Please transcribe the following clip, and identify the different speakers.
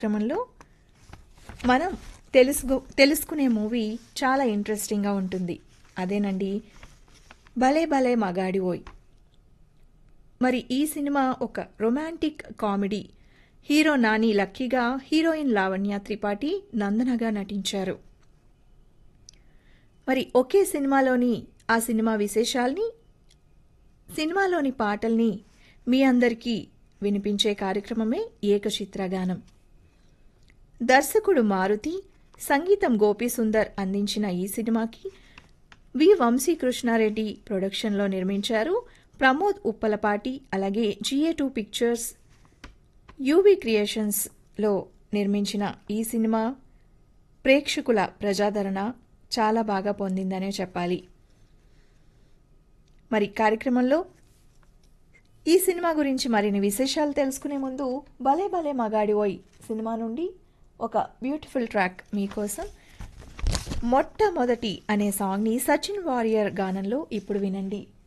Speaker 1: క్రమంలో మనం తెలుసు తెలుసుకునే మూవీ చాలా ఇంట్రెస్టింగ్గా ఉంటుంది అదేనండి భలే భలే మగాడి ఓయ్ మరి ఈ సినిమా ఒక రొమాంటిక్ కామెడీ హీరో నాని లక్కీగా హీరోయిన్ లావణ్య త్రిపాఠి నందనగా నటించారు మరి ఒకే సినిమాలోని ఆ సినిమా విశేషాల్ని సినిమాలోని పాటల్ని మీ అందరికీ వినిపించే కార్యక్రమమే ఏకచిత్రగానం దర్శకుడు మారుతి సంగీతం గోపి సుందర్ అందించిన ఈ సినిమాకి వి వంశీ కృష్ణారెడ్డి ప్రొడక్షన్లో నిర్మించారు ప్రమోద్ ఉప్పలపాటి అలాగే జిఏ టూ పిక్చర్స్ యూవి క్రియేషన్స్లో నిర్మించిన ఈ సినిమా ప్రేక్షకుల ప్రజాదరణ చాలా బాగా పొందిందనే చెప్పాలి మరి కార్యక్రమంలో ఈ సినిమా గురించి మరిన్ని విశేషాలు తెలుసుకునే ముందు భలే భలే మగాడి ఓయ్ సినిమా నుండి ఒక బ్యూటిఫుల్ ట్రాక్ మీకోసం మొట్టమొదటి అనే సాంగ్ని సచిన్ వారియర్ గానంలో ఇప్పుడు వినండి